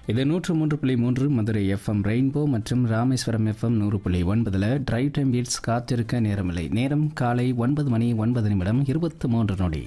இது நூற்று மூன்று புள்ளி மூன்று மதுரை எஃப்எம் ரெயின்போ மற்றும் ராமேஸ்வரம் எஃப்எம் நூறு புள்ளி ஒன்பதில் டிரைவ் டைம் பீட்ஸ் காத்திருக்க நேரமில்லை நேரம் காலை ஒன்பது மணி ஒன்பது நிமிடம் இருபத்து மூன்று நொடி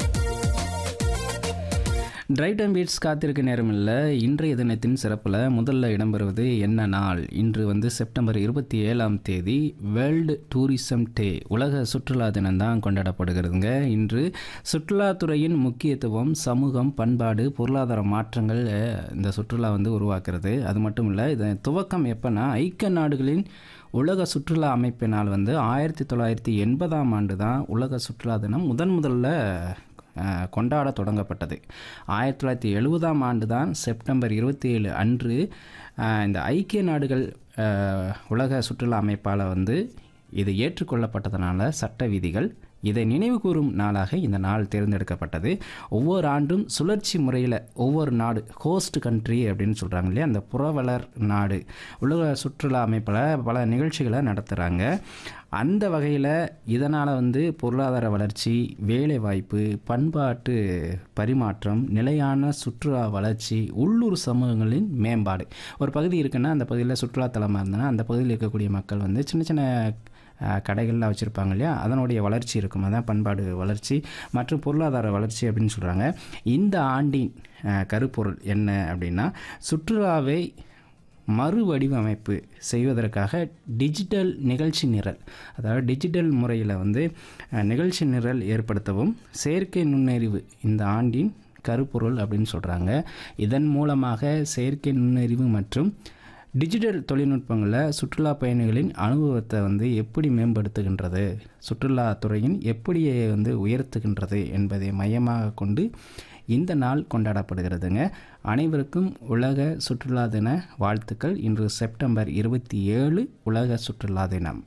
டிரைவ் டைம் பீட்ஸ் காத்திருக்க நேரமில்லை இன்றைய தினத்தின் சிறப்பில் முதல்ல இடம்பெறுவது என்ன நாள் இன்று வந்து செப்டம்பர் இருபத்தி ஏழாம் தேதி வேர்ல்டு டூரிசம் டே உலக சுற்றுலா தினம் தான் கொண்டாடப்படுகிறதுங்க இன்று சுற்றுலாத்துறையின் முக்கியத்துவம் சமூகம் பண்பாடு பொருளாதார மாற்றங்கள் அஹ், இந்த சுற்றுலா வந்து உருவாக்குறது அது மட்டும் இல்லை இது துவக்கம் எப்போனா ஐக்கிய நாடுகளின் உலக சுற்றுலா அமைப்பினால் வந்து ஆயிரத்தி தொள்ளாயிரத்தி எண்பதாம் ஆண்டு தான் உலக சுற்றுலா தினம் முதன் முதல்ல அஹ், கொண்டாட தொடங்கப்பட்டது ஆயிரத்தி தொள்ளாயிரத்தி எழுபதாம் ஆண்டு தான் செப்டம்பர் இருபத்தி ஏழு அன்று அஹ், இந்த ஐக்கிய நாடுகள் அஹ், உலக சுற்றுலா அமைப்பால் வந்து இது ஏற்றுக்கொள்ளப்பட்டதனால சட்ட விதிகள் இதை நினைவு கூறும் நாளாக இந்த நாள் தேர்ந்தெடுக்கப்பட்டது ஒவ்வொரு ஆண்டும் சுழற்சி முறையில் ஒவ்வொரு நாடு ஹோஸ்ட் கண்ட்ரி அப்படின்னு சொல்கிறாங்க இல்லையா அந்த புறவலர் நாடு உலக சுற்றுலா அமைப்பில் பல நிகழ்ச்சிகளை நடத்துகிறாங்க அந்த வகையில் இதனால் வந்து பொருளாதார வளர்ச்சி வேலைவாய்ப்பு பண்பாட்டு பரிமாற்றம் நிலையான சுற்றுலா வளர்ச்சி உள்ளூர் சமூகங்களின் மேம்பாடு ஒரு பகுதி இருக்குன்னா அந்த பகுதியில் சுற்றுலாத்தலமாக இருந்ததுன்னா அந்த பகுதியில் இருக்கக்கூடிய மக்கள் வந்து சின்ன சின்ன அஹ், கடைகள்லாம் வச்சுருப்பாங்க இல்லையா அதனுடைய வளர்ச்சி இருக்கும் அதான் பண்பாடு வளர்ச்சி மற்றும் பொருளாதார வளர்ச்சி அப்படின்னு சொல்கிறாங்க இந்த ஆண்டின் அஹ், கருப்பொருள் என்ன அப்படின்னா சுற்றுலாவை மறுவடிவமைப்பு செய்வதற்காக டிஜிட்டல் நிகழ்ச்சி நிரல் அதாவது டிஜிட்டல் முறையில் வந்து அஹ், நிகழ்ச்சி நிரல் ஏற்படுத்தவும் செயற்கை நுண்ணறிவு இந்த ஆண்டின் கருப்பொருள் அப்படின்னு சொல்கிறாங்க இதன் மூலமாக செயற்கை நுண்ணறிவு மற்றும் டிஜிட்டல் தொழில்நுட்பங்களில் சுற்றுலா பயணிகளின் அனுபவத்தை வந்து எப்படி மேம்படுத்துகின்றது சுற்றுலாத்துறையின் எப்படி வந்து உயர்த்துகின்றது என்பதை மையமாக கொண்டு இந்த நாள் கொண்டாடப்படுகிறதுங்க அனைவருக்கும் உலக சுற்றுலா தின வாழ்த்துக்கள் இன்று செப்டம்பர் இருபத்தி ஏழு உலக சுற்றுலா தினம்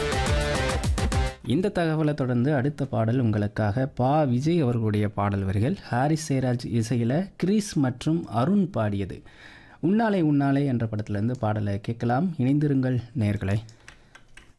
இந்த தகவலை தொடர்ந்து அடுத்த பாடல் உங்களுக்காக பா விஜய் அவர்களுடைய பாடல் வரிகள் ஹாரிஸ் சேராஜ் இசையில் கிரீஸ் மற்றும் அருண் பாடியது உன்னாலே உன்னாலே என்ற படத்திலிருந்து பாடலை கேட்கலாம் இணைந்திருங்கள் நேர்களை